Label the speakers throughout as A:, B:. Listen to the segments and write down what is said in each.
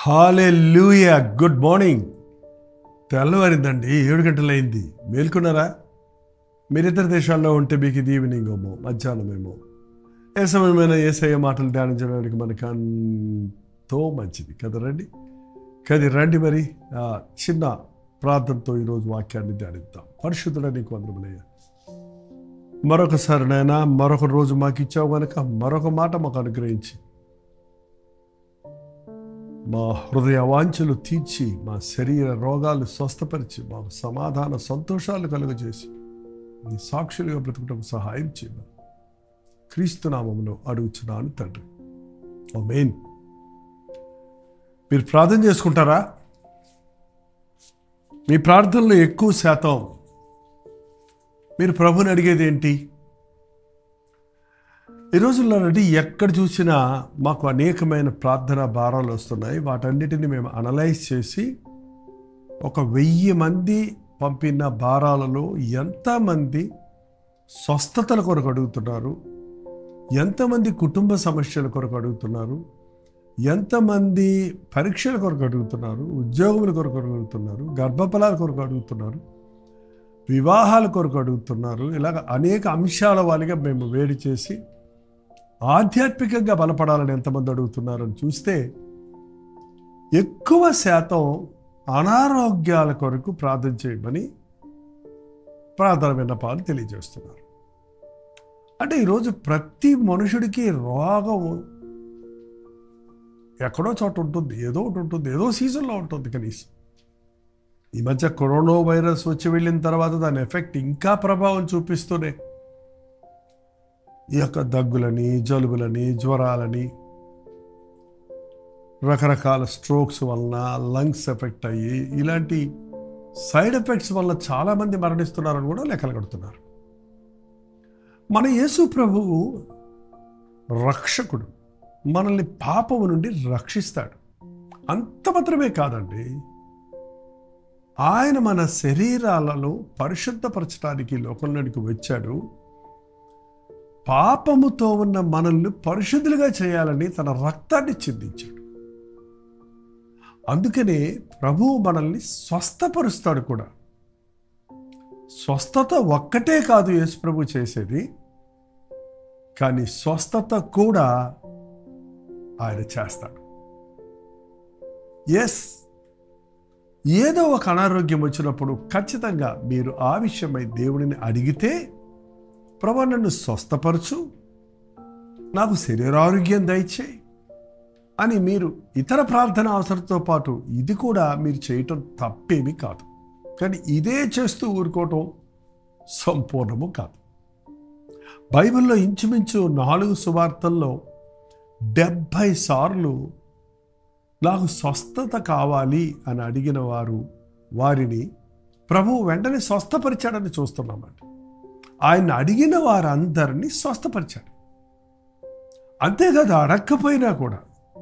A: హాలే లూయా good morning తెల్లవారిందండి ఏడు గంటలైంది మేల్కొన్నారా మీరు ఇతర దేశాల్లో ఉంటే మీకు ఇది ఈవినింగ్ ఏమో మధ్యాహ్నమేమో ఏ సమయమైనా ఏసయ్య మాటలు ధ్యానించడానికి మనకు ఎంతో మంచిది కదా రండి కది రండి మరి ఆ చిన్న ప్రార్థనతో ఈరోజు వాక్యాన్ని ధ్యానిద్దాం పరిశుద్ధుడ నీకు వందములయ్యా మరొకసారి నాయన మరొక రోజు మాకు ఇచ్చావు కనుక మరొక మాట మాకు అనుగ్రహించి మా హృదయ వాంఛలు తీర్చి మా శరీర రోగాలు స్వస్థపరిచి మాకు సమాధాన సంతోషాలు కలుగజేసి నీ సాక్షులుగా బ్రతుకుటకు సహాయం చేయమని క్రీస్తునామంలో అడుగుచున్నాను తండ్రి ఓ మెయిన్ మీరు ప్రార్థన చేసుకుంటారా మీ ప్రార్థనలో ఎక్కువ శాతం మీరు ప్రభుని అడిగేది ఏంటి ఈ రోజుల్లో నుండి ఎక్కడ చూసినా మాకు అనేకమైన ప్రార్థన భారాలు వస్తున్నాయి వాటన్నిటిని మేము అనలైజ్ చేసి ఒక వెయ్యి మంది పంపిన భారాలలో ఎంతమంది స్వస్థతల కొరకు అడుగుతున్నారు ఎంతమంది కుటుంబ సమస్యల కొరకు అడుగుతున్నారు ఎంతమంది పరీక్షల కొరకు అడుగుతున్నారు ఉద్యోగముల కొరకు అడుగుతున్నారు గర్భఫలాల కొరకు అడుగుతున్నారు వివాహాల కొరకు అడుగుతున్నారు ఇలాగ అనేక అంశాల వారిగా మేము వేడి చేసి ఆధ్యాత్మికంగా బలపడాలని ఎంతమంది అడుగుతున్నారని చూస్తే ఎక్కువ శాతం అనారోగ్యాల కొరకు ప్రార్థన చేయమని ప్రార్థన విన్నపాలు తెలియజేస్తున్నారు అంటే ఈరోజు ప్రతి మనుషుడికి రోగం ఎక్కడో చోట ఉంటుంది ఏదో ఒకటి ఉంటుంది ఏదో సీజన్లో ఉంటుంది కనీసం ఈ మధ్య కరోనా వైరస్ వచ్చి వెళ్ళిన తర్వాత దాని ఎఫెక్ట్ ఇంకా ప్రభావం చూపిస్తూనే ఈ యొక్క దగ్గులని జలుబులని జ్వరాలని రకరకాల స్ట్రోక్స్ వలన లంగ్స్ ఎఫెక్ట్ అయ్యి ఇలాంటి సైడ్ ఎఫెక్ట్స్ వల్ల చాలామంది మరణిస్తున్నారని కూడా లెక్కలు కడుతున్నారు మన యేసు ప్రభువు రక్షకుడు మనల్ని పాపము నుండి రక్షిస్తాడు అంత మాత్రమే కాదండి ఆయన మన శరీరాలను పరిశుద్ధపరచడానికి లోకంలోనికి వచ్చాడు పాపముతో ఉన్న మనల్ని పరిశుద్ధులుగా చేయాలని తన రక్తాన్ని చిందించాడు అందుకనే ప్రభువు మనల్ని స్వస్థపరుస్తాడు కూడా స్వస్థత ఒక్కటే కాదు యేసు ప్రభు చేసేది కానీ స్వస్థత కూడా ఆయన చేస్తాడు ఎస్ ఏదో ఒక అనారోగ్యం వచ్చినప్పుడు ఖచ్చితంగా మీరు ఆ విషయమై దేవుడిని అడిగితే ప్రభా నన్ను స్వస్థపరచు నాకు శరీరారోగ్యం దయచేయి అని మీరు ఇతర ప్రార్థన అవసరంతో పాటు ఇది కూడా మీరు చేయటం తప్పేమీ కాదు కానీ ఇదే చేస్తూ ఊరుకోవటం సంపూర్ణము కాదు బైబిల్లో ఇంచుమించు నాలుగు సువార్తల్లో డెబ్భై సార్లు నాకు స్వస్థత కావాలి అని అడిగిన వారు వారిని ప్రభువు వెంటనే స్వస్థపరిచాడని చూస్తున్నామండి ఆయన అడిగిన వారందరినీ స్వస్థపరిచాడు అంతేకాదు అడక్కపోయినా కూడా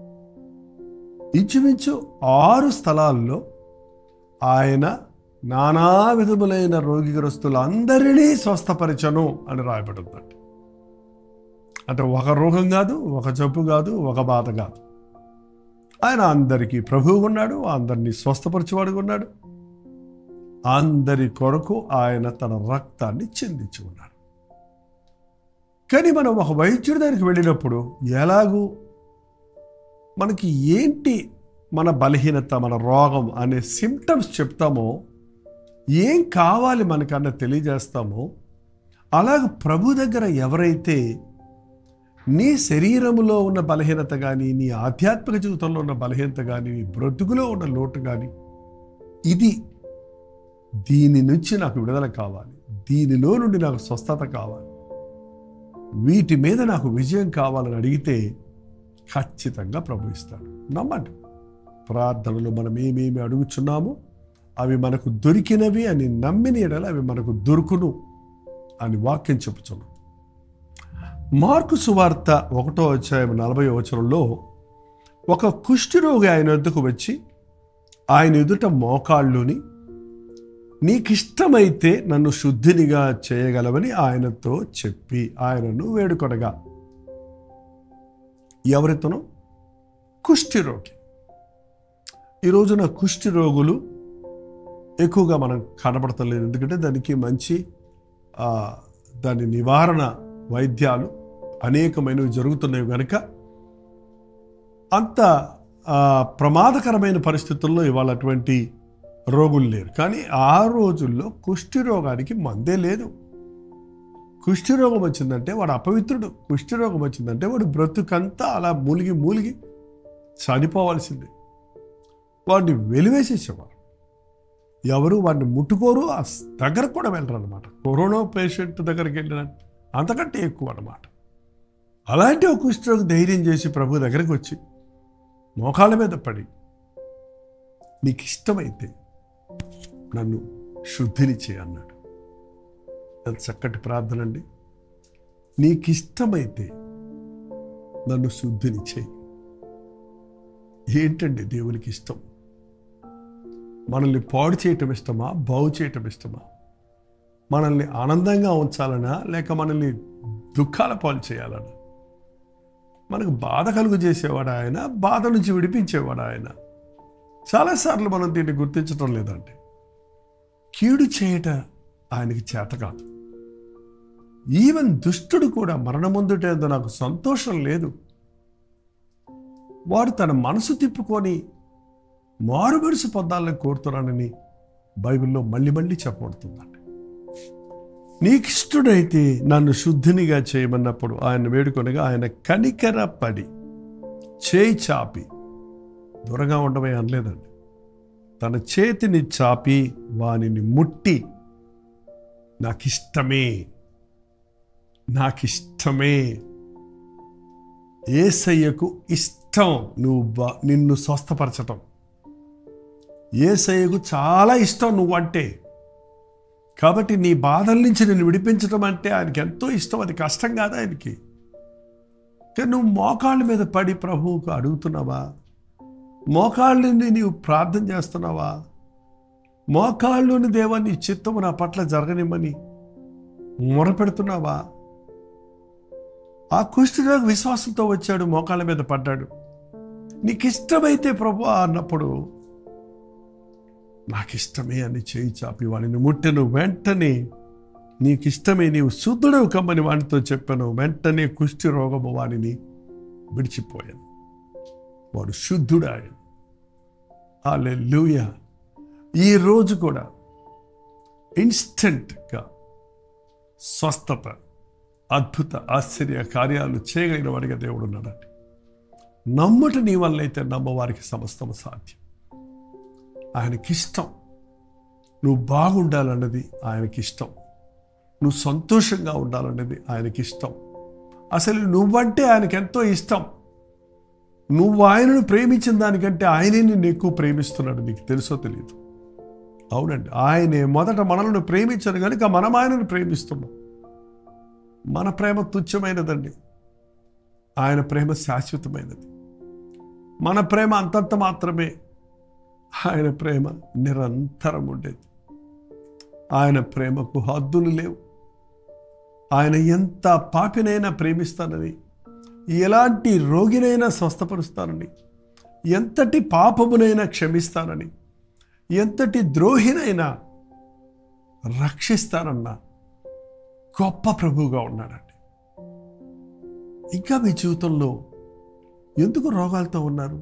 A: ఇంచుమించు ఆరు స్థలాల్లో ఆయన నానా విధములైన రోగిగ్రస్తులందరినీ స్వస్థపరచను అని రాయబడిందండి అంటే ఒక రోగం కాదు ఒక జబ్బు కాదు ఒక బాధ కాదు ఆయన అందరికీ ప్రభువు ఉన్నాడు అందరినీ స్వస్థపరచేవాడు ఉన్నాడు అందరి కొరకు ఆయన తన రక్తాన్ని చెందించి ఉన్నాడు కానీ మనం ఒక వైద్యుడి దగ్గరికి వెళ్ళినప్పుడు ఎలాగూ మనకి ఏంటి మన బలహీనత మన రోగం అనే సిమ్టమ్స్ చెప్తామో ఏం కావాలి మనకన్న తెలియజేస్తామో అలాగ ప్రభు దగ్గర ఎవరైతే నీ శరీరములో ఉన్న బలహీనత కానీ నీ ఆధ్యాత్మిక జీవితంలో ఉన్న బలహీనత కానీ నీ బ్రతుకులో ఉన్న లోటు కానీ ఇది దీని నుంచి నాకు విడుదల కావాలి దీనిలో నుండి నాకు స్వస్థత కావాలి వీటి మీద నాకు విజయం కావాలని అడిగితే ఖచ్చితంగా ప్రభు ఇస్తాడు నమ్మండి ప్రార్థనలు మనం ఏమేమి అడుగుచున్నామో అవి మనకు దొరికినవి అని నమ్మిన ఎడల అవి మనకు దొరుకును అని వాక్యం చెప్పుచున్నాం మార్కు సువార్త ఒకటో అధ్యాయం నలభై వచనంలో ఒక కుష్ఠరోగి ఆయన వద్దకు వచ్చి ఆయన ఎదుట మోకాళ్ళుని నీకిష్టమైతే నన్ను శుద్ధినిగా చేయగలవని ఆయనతో చెప్పి ఆయనను వేడుకొనగా ఎవరితోనో కుష్ఠిరోగి ఈ రోజున కుష్టి రోగులు ఎక్కువగా మనం కనబడతలేదు ఎందుకంటే దానికి మంచి ఆ, దాని నివారణ వైద్యాలు అనేకమైనవి జరుగుతున్నాయి కనుక అంత ఆ, ప్రమాదకరమైన పరిస్థితుల్లో ఇవాళ అటువంటి రోగులు లేరు కానీ ఆ రోజుల్లో కుష్టి రోగానికి మందే లేదు కుష్టి రోగం వచ్చిందంటే వాడు అపవిత్రుడు కుష్టి రోగం వచ్చిందంటే వాడు బ్రతుకంతా అలా మూలిగి మూలిగి చనిపోవాల్సిందే వాడిని వెలివేసేసేవారు ఎవరు వాడిని ముట్టుకోరు ఆ దగ్గర కూడా వెళ్ళరు అనమాట కరోనా పేషెంట్ దగ్గరికి వెళ్ళిన అంతకంటే ఎక్కువ అనమాట అలాంటి ఒక కుష్ఠరోగి ధైర్యం చేసి ప్రభు దగ్గరికి వచ్చి మోకాళ్ళ మీద పడి నీకు ఇష్టమైతే నన్ను శుద్ధిని చేయి అన్నాడు ఎంత చక్కటి ప్రార్థన అండి నీకు ఇష్టమైతే నన్ను శుద్ధిని చేయి ఏంటండి దేవునికి ఇష్టం మనల్ని పాడు చేయటం ఇష్టమా బాగు చేయటం ఇష్టమా మనల్ని ఆనందంగా ఉంచాలనా లేక మనల్ని దుఃఖాల పాలు చేయాలనా మనకు బాధ కలుగు చేసేవాడు ఆయన బాధ నుంచి విడిపించేవాడు ఆయన చాలాసార్లు మనం దీన్ని గుర్తించడం లేదండి కీడు చేయట ఆయనకి చేత కాదు ఈవెన్ దుష్టుడు కూడా మరణముందుటేందు నాకు సంతోషం లేదు వాడు తన మనసు తిప్పుకొని మారుమనసు పొందాలని కోరుతున్నానని బైబిల్లో మళ్ళీ మళ్ళీ చెప్పబడుతుందండి నీకిష్టుడైతే నన్ను శుద్ధినిగా చేయమన్నప్పుడు ఆయన వేడుకొనగా ఆయన కనికర పడి చేయి చాపి దూరంగా ఉండమే అనలేదండి తన చేతిని చాపి వానిని ముట్టి నాకిష్టమే నాకిష్టమే ఏసయ్యకు ఇష్టం నువ్వు బా నిన్ను స్వస్థపరచటం ఏసయ్యకు చాలా ఇష్టం నువ్వు అంటే కాబట్టి నీ బాధల నుంచి నేను విడిపించడం అంటే ఆయనకి ఎంతో ఇష్టం అది కష్టం కాదు ఆయనకి కానీ నువ్వు మోకాళ్ళ మీద పడి ప్రభువుకు అడుగుతున్నావా మోకాళ్ళని నీవు ప్రార్థన చేస్తున్నావా మోకాళ్ళలోని దేవా నీ చిత్తము నా పట్ల జరగనిమ్మని మొరపెడుతున్నావా ఆ కుష్ఠరోగి విశ్వాసంతో వచ్చాడు మోకాళ్ళ మీద పడ్డాడు నీకు ఇష్టమైతే ప్రభు అన్నప్పుడు నాకు ఇష్టమే అని చేయి చాపి వాడిని ముట్టెను వెంటనే నీకు ఇష్టమే నీవు శుద్ధుడవు కమ్మని వాడితో చెప్పాను వెంటనే కుష్టి రోగము వాడిని విడిచిపోయాను వాడు శుద్ధుడాయను ఆ ఈ రోజు కూడా ఇన్స్టెంట్గా స్వస్థత అద్భుత ఆశ్చర్య కార్యాలు చేయగలిగిన వాడిగా దేవుడు ఉన్నాడండి నమ్ముట నీ వల్ల అయితే నమ్మవారికి సమస్తము సాధ్యం ఆయనకిష్టం నువ్వు బాగుండాలన్నది ఆయనకిష్టం నువ్వు సంతోషంగా ఉండాలన్నది ఆయనకిష్టం అసలు నువ్వంటే ఆయనకి ఎంతో ఇష్టం నువ్వు ఆయనను ప్రేమించిన దానికంటే ఆయనే నిన్ను ఎక్కువ ప్రేమిస్తున్నాడు నీకు తెలుసో తెలియదు అవునండి ఆయనే మొదట మనల్ని ప్రేమించాడు కనుక మనం ఆయనను ప్రేమిస్తున్నాం మన ప్రేమ తుచ్చమైనదండి ఆయన ప్రేమ శాశ్వతమైనది మన ప్రేమ అంతంత మాత్రమే ఆయన ప్రేమ నిరంతరం ఉండేది ఆయన ప్రేమకు హద్దులు లేవు ఆయన ఎంత పాపినైనా ప్రేమిస్తానని ఎలాంటి రోగినైనా స్వస్థపరుస్తానని ఎంతటి పాపమునైనా క్షమిస్తానని ఎంతటి ద్రోహినైనా రక్షిస్తానన్న గొప్ప ప్రభువుగా ఉన్నాడండి ఇంకా మీ జీవితంలో ఎందుకు రోగాలతో ఉన్నారు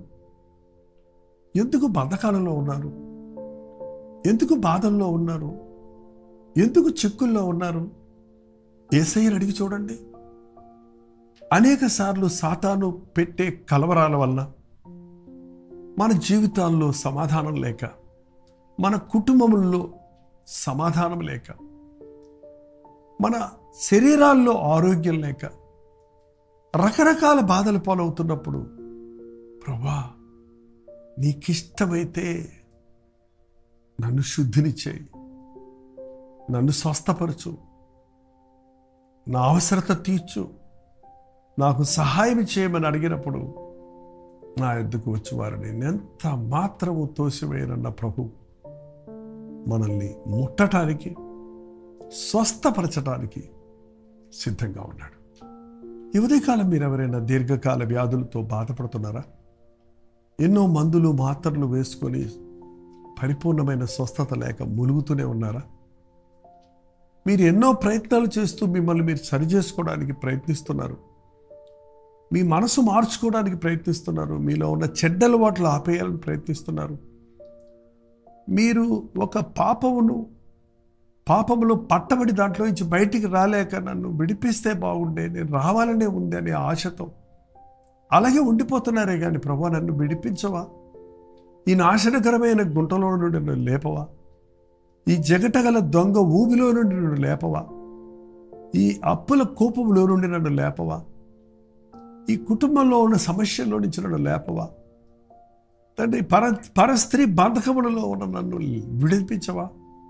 A: ఎందుకు బంధకాలలో ఉన్నారు ఎందుకు బాధల్లో ఉన్నారు ఎందుకు చిక్కుల్లో ఉన్నారు ఏసయ్యని అడిగి చూడండి అనేక సార్లు సాతాను పెట్టే కలవరాల వల్ల మన జీవితాల్లో సమాధానం లేక మన కుటుంబముల్లో సమాధానం లేక మన శరీరాల్లో ఆరోగ్యం లేక రకరకాల బాధలు పాలవుతున్నప్పుడు ప్రభా నీకిష్టమైతే నన్ను శుద్ధిని చేయి నన్ను స్వస్థపరచు నా అవసరత తీర్చు నాకు సహాయం చేయమని అడిగినప్పుడు నా ఎద్దుకు వచ్చి వారిని ఎంత మాత్రము తోసివేయనన్న ప్రభు మనల్ని ముట్టటానికి స్వస్థపరచటానికి సిద్ధంగా ఉన్నాడు ఈ ఉదయకాలం మీరు ఎవరైనా దీర్ఘకాల వ్యాధులతో బాధపడుతున్నారా ఎన్నో మందులు మాత్రలు వేసుకొని పరిపూర్ణమైన స్వస్థత లేక ములుగుతూనే ఉన్నారా మీరు ఎన్నో ప్రయత్నాలు చేస్తూ మిమ్మల్ని మీరు సరి చేసుకోవడానికి ప్రయత్నిస్తున్నారు మీ మనసు మార్చుకోవడానికి ప్రయత్నిస్తున్నారు మీలో ఉన్న చెడ్డ అలవాట్లు ఆపేయాలని ప్రయత్నిస్తున్నారు మీరు ఒక పాపమును పాపములో పట్టబడి దాంట్లో నుంచి బయటికి రాలేక నన్ను విడిపిస్తే బాగుండే నేను రావాలనే ఉంది అనే ఆశతో అలాగే ఉండిపోతున్నారే కానీ ప్రభా నన్ను విడిపించవా ఈ నాశనకరమైన గుంటలో నుండి నన్ను లేపవా ఈ జగటగల దొంగ ఊబిలో నుండి నన్ను లేపవా ఈ అప్పుల కోపంలో నుండి నన్ను లేపవా ఈ కుటుంబంలో ఉన్న సమస్యల్లో నుంచి నన్ను లేపవా తండ్రి పర పరస్త్రీ బంధకములలో ఉన్న నన్ను విడిపించవా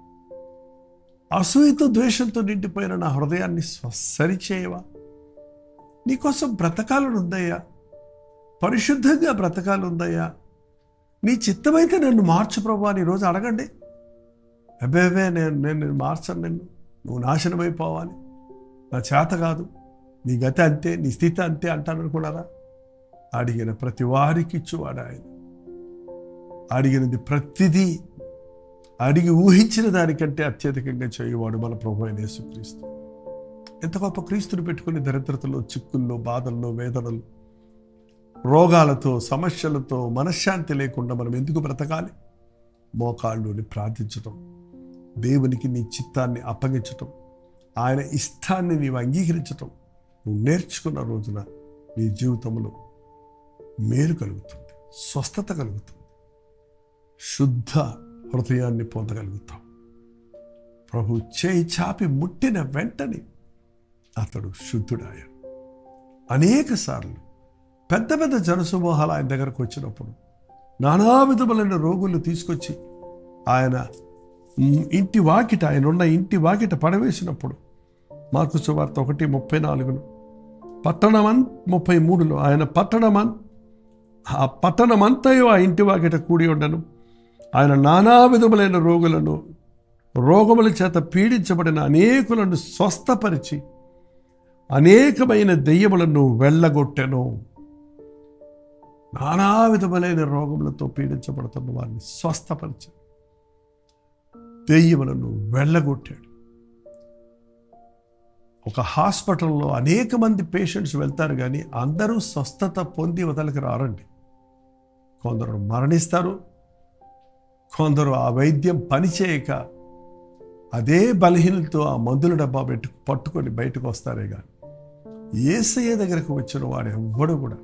A: అసూయతో ద్వేషంతో నిండిపోయిన నా హృదయాన్ని స్వ- సరిచేయవా నీకోసం బ్రతకాలనుందయ్యా పరిశుద్ధంగా బ్రతకాలుందయ్యా నీ చిత్తమైతే నన్ను మార్చు ప్రభు అని ఈరోజు అడగండి అబ్బేవే నేను నేను నిన్ను మార్చను నిన్ను నువ్వు నాశనమైపోవాలి నా చేత కాదు నీ గతి అంతే నీ స్థితి అంతే అంటాను అనుకున్నారా అడిగిన ప్రతి వారికి ఇచ్చువాడు ఆయన అడిగినది ప్రతిదీ అడిగి ఊహించిన దానికంటే అత్యధికంగా చేయవాడు మన ప్రభు అయిన యేసుక్రీస్తు ఎంత గొప్ప క్రీస్తుని పెట్టుకుని దరిద్రతలో చిక్కుల్లో బాధల్లో వేదనలు రోగాలతో సమస్యలతో మనశ్శాంతి లేకుండా మనం ఎందుకు బ్రతకాలి మోకాళ్ళుని ప్రార్థించటం దేవునికి నీ చిత్తాన్ని అప్పగించటం ఆయన ఇష్టాన్ని నీవు అంగీకరించటం నువ్వు నేర్చుకున్న రోజున నీ జీవితంలో మేలు కలుగుతుంది స్వస్థత కలుగుతుంది శుద్ధ హృదయాన్ని పొందగలుగుతాం ప్రభు చేయి చాపి ముట్టిన వెంటనే అతడు శుద్ధుడాయాడు అనేక సార్లు పెద్ద పెద్ద జనసమూహాలు ఆయన దగ్గరకు వచ్చినప్పుడు నానా విధములైన రోగులు తీసుకొచ్చి ఆయన మ్, ఇంటి వాకిట ఆయన ఉన్న ఇంటి వాకిట పడవేసినప్పుడు మార్కు సువార్త ఒకటి ముప్పై నాలుగును పట్టణమన్ ముప్పై మూడులో ఆయన పట్టణమన్ ఆ పట్టణమంతయు ఆ ఇంటి వాకిట కూడి ఉండను ఆయన నానా విధములైన రోగులను రోగముల చేత పీడించబడిన అనేకులను స్వస్థపరిచి అనేకమైన దెయ్యములను వెళ్ళగొట్టెను నానా విధములైన రోగములతో పీడించబడుతున్న వారిని స్వస్థపరిచి దెయ్యములను వెళ్ళగొట్టాడు ఒక హాస్పిటల్లో అనేక మంది పేషెంట్స్ వెళ్తారు కానీ అందరూ స్వస్థత పొంది వదలకి రారండి కొందరు మరణిస్తారు కొందరు ఆ వైద్యం పనిచేయక అదే బలహీనలతో ఆ మందుల డబ్బా పెట్టు పట్టుకొని బయటకు వస్తారే కానీ ఏసయ్య దగ్గరకు వచ్చిన వాడు ఎవ్వడు కూడా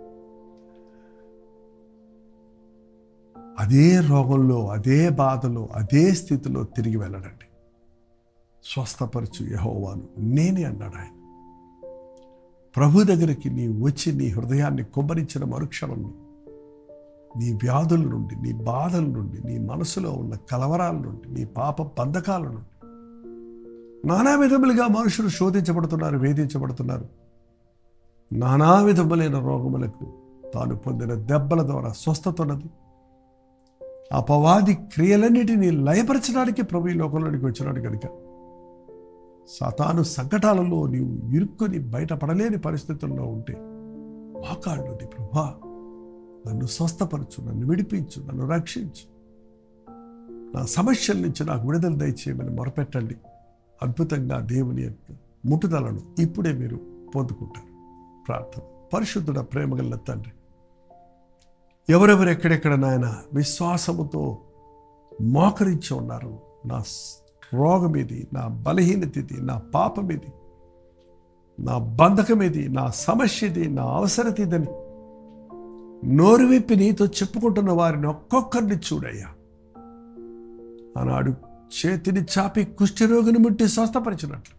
A: అదే రోగంలో అదే బాధలో అదే స్థితిలో తిరిగి వెళ్ళడండి స్వస్థపరచు యహోవాను నేనే అన్నాడు ఆయన ప్రభు దగ్గరికి నీ వచ్చి నీ హృదయాన్ని కుమ్మరించిన మరుక్షణంలో నీ వ్యాధుల నుండి నీ బాధల నుండి నీ మనసులో ఉన్న కలవరాల నుండి నీ పాప బంధకాల నుండి నానా విధములుగా మనుషులు శోధించబడుతున్నారు వేధించబడుతున్నారు నానా విధములైన రోగములకు తాను పొందిన దెబ్బల ద్వారా స్వస్థత ఉన్నది అపవాది క్రియలన్నిటినీ లయపరచడానికి ప్రభు ఈ లోకంలోనికి వచ్చినాడు కనుక సాతాను సంకటాలలో నీవు ఇరుక్కుని బయటపడలేని పరిస్థితుల్లో ఉంటే మోకాళ్ళు నీ ప్రభా నన్ను స్వస్థపరచు నన్ను విడిపించు నన్ను రక్షించు నా సమస్యల నుంచి నాకు విడుదల దయచేయమని మొరపెట్టండి అద్భుతంగా దేవుని యొక్క ముట్టుదలను ఇప్పుడే మీరు పొందుకుంటారు ప్రార్థన పరిశుద్ధుడ ప్రేమగల తండ్రి ఎవరెవరు ఎక్కడెక్కడ నాయన విశ్వాసముతో మోకరించి ఉన్నారు నా స్- రోగం ఇది నా బలహీనత ఇది నా పాపం ఇది నా బంధకం ఇది నా సమస్య ఇది నా అవసరత ఇదని నోరు విప్పి నీతో చెప్పుకుంటున్న వారిని ఒక్కొక్కరిని చూడయ్యా ఆనాడు చేతిని చాపి కుష్ఠరోగిని ముట్టి స్వస్థపరిచినట్లు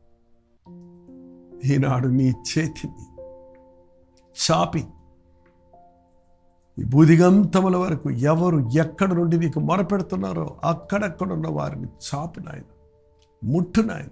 A: ఈనాడు నీ చేతిని చాపి ఈ బూదిగంతముల వరకు ఎవరు ఎక్కడ నుండి నీకు మొరపెడుతున్నారో అక్కడక్కడున్న వారిని చాపు నాయన ముట్టు నాయన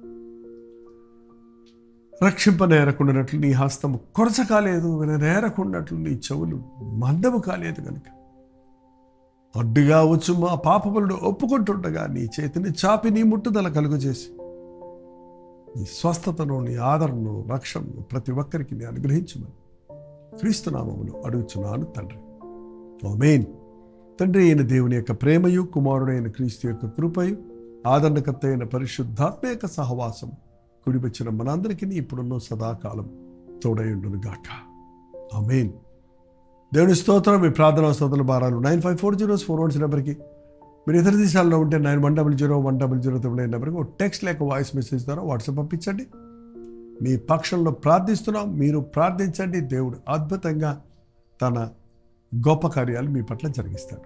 A: రక్షింపనేరకుండానట్లు నీ హస్తము కొరచ కాలేదు విననేరకుండాట్లు నీ చెవులు మందము కాలేదు కనుక అడ్డుగా వచ్చు మా పాపములను ఒప్పుకుంటుండగా నీ చేతిని చాపి నీ ముట్టుదల కలుగజేసి నీ స్వస్థతను నీ ఆదరణను రక్షణను ప్రతి ఒక్కరికి నీ అనుగ్రహించమని క్రీస్తునామమును అడుగుచున్నాను తండ్రి ఆమేన్ తండ్రి అయిన దేవుని యొక్క ప్రేమయు కుమారుడైన క్రీస్తు యొక్క కృపయు ఆదరణకర్త అయిన పరిశుద్ధాత్మ యొక్క సహవాసం కుడి వచ్చిన మనందరికీ ఇప్పుడున్న సదాకాలం తోడయుండును గాక ఆమేన్ దేవుని స్తోత్రం మీ ప్రార్థన స్తోత్రాల భారాలు nine five four zeros four ones నెంబర్కి మీరు ఇతర దేశాల్లో ఉంటే nine one double zero one double zero triple nine నెంబర్కి ఒక టెక్స్ట్ లేక వాయిస్ మెసేజ్ ద్వారా వాట్సాప్ పంపించండి మీ పక్షంలో ప్రార్థిస్తున్నాం మీరు ప్రార్థించండి దేవుడు అద్భుతంగా తన గొప్ప కార్యాలు మీ పట్ల జరిగిస్తాడు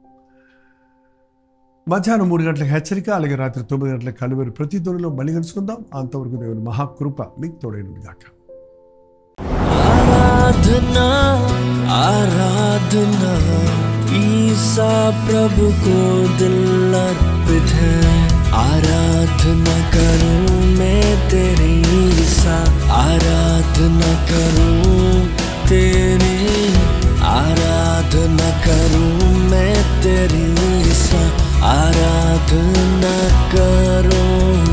A: మధ్యాహ్నం మూడు గంటలకు హెచ్చరిక అలాగే రాత్రి తొమ్మిది గంటలకు కలువరి ప్రతి ధ్వనిలో మళ్ళీ కలుసుకుందాం అంతవరకు దేవుని మహాకృప మీకు తోడైనది గాక
B: आराधना आराधना ईसा प्रभु को दिल अर्पित है आराधना करूं मैं तेरी ईसा आराधना करूं तेरी आराधना करूं मैं तेरी ईसा आराधना करूं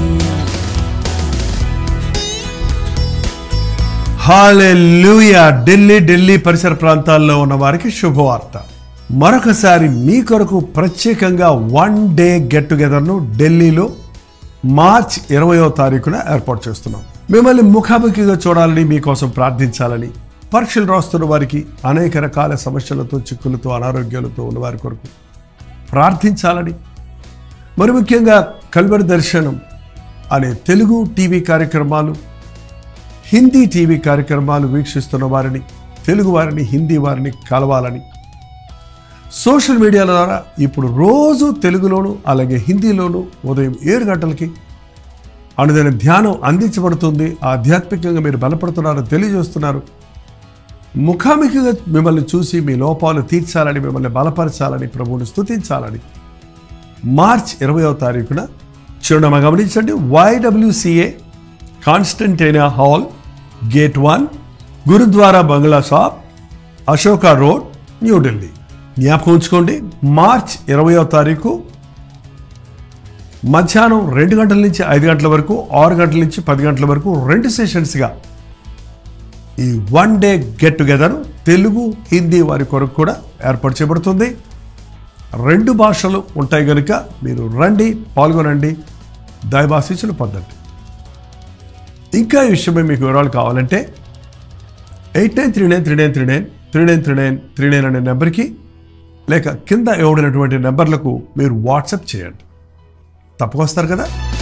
A: హాలెలూయా ఢిల్లీ ఢిల్లీ పరిసర ప్రాంతాల్లో ఉన్న వారికి శుభవార్త మరొకసారి మీ కొరకు ప్రత్యేకంగా వన్ డే గెట్ టుగెదర్ను ఢిల్లీలో మార్చ్ ఇరవయో తారీఖున ఏర్పాటు చేస్తున్నాం మిమ్మల్ని ముఖాముఖిగా చూడాలని మీకోసం ప్రార్థించాలని పరీక్షలు రాస్తున్న వారికి అనేక రకాల సమస్యలతో చిక్కులతో అనారోగ్యాలతో ఉన్న వారి కొరకు ప్రార్థించాలని మరి ముఖ్యంగా కల్వరి దర్శనం అనే తెలుగు టీవీ కార్యక్రమాలు హిందీ టీవీ కార్యక్రమాలు వీక్షిస్తున్న వారిని తెలుగు వారిని హిందీ వారిని కలవాలని సోషల్ మీడియా ద్వారా ఇప్పుడు రోజు తెలుగులోను అలాగే హిందీలోను ఉదయం ఏడు గంటలకి అనుదైన ధ్యానం అందించబడుతుంది ఆధ్యాత్మికంగా మీరు బలపడుతున్నారని తెలియజేస్తున్నారు ముఖాముఖిగా మిమ్మల్ని చూసి మీ లోపాలు తీర్చాలని మిమ్మల్ని బలపరచాలని ప్రభువుని స్తుతించాలని మార్చ్ ఇరవయో తారీఖున చిరునామా గమనించండి YWCA Constantine hall gate one Gurudwara Bangla shop Ashoka road New Delhi జ్ఞాపకం ఉంచుకోండి మార్చ్ ఇరవయో తారీఖు మధ్యాహ్నం రెండు గంటల నుంచి ఐదు గంటల వరకు ఆరు గంటల నుంచి పది గంటల వరకు రెండు సెషన్స్గా ఈ one day get together Telugu Hindi వారి కొరకు కూడా ఏర్పాటు చేయబడుతుంది రెండు భాషలు ఉంటాయి కనుక మీరు రండి పాల్గొనండి దైవాశీస్సులు పొందండి ఇంకా ఈ విషయమై మీకు వివరాలు కావాలంటే eight nine three nine three nine three nine three nine three nine three nine అనే నెంబర్కి లేక కింద ఇవ్వబడినటువంటి నెంబర్లకు మీరు వాట్సాప్ చేయండి తప్పకొస్తారు కదా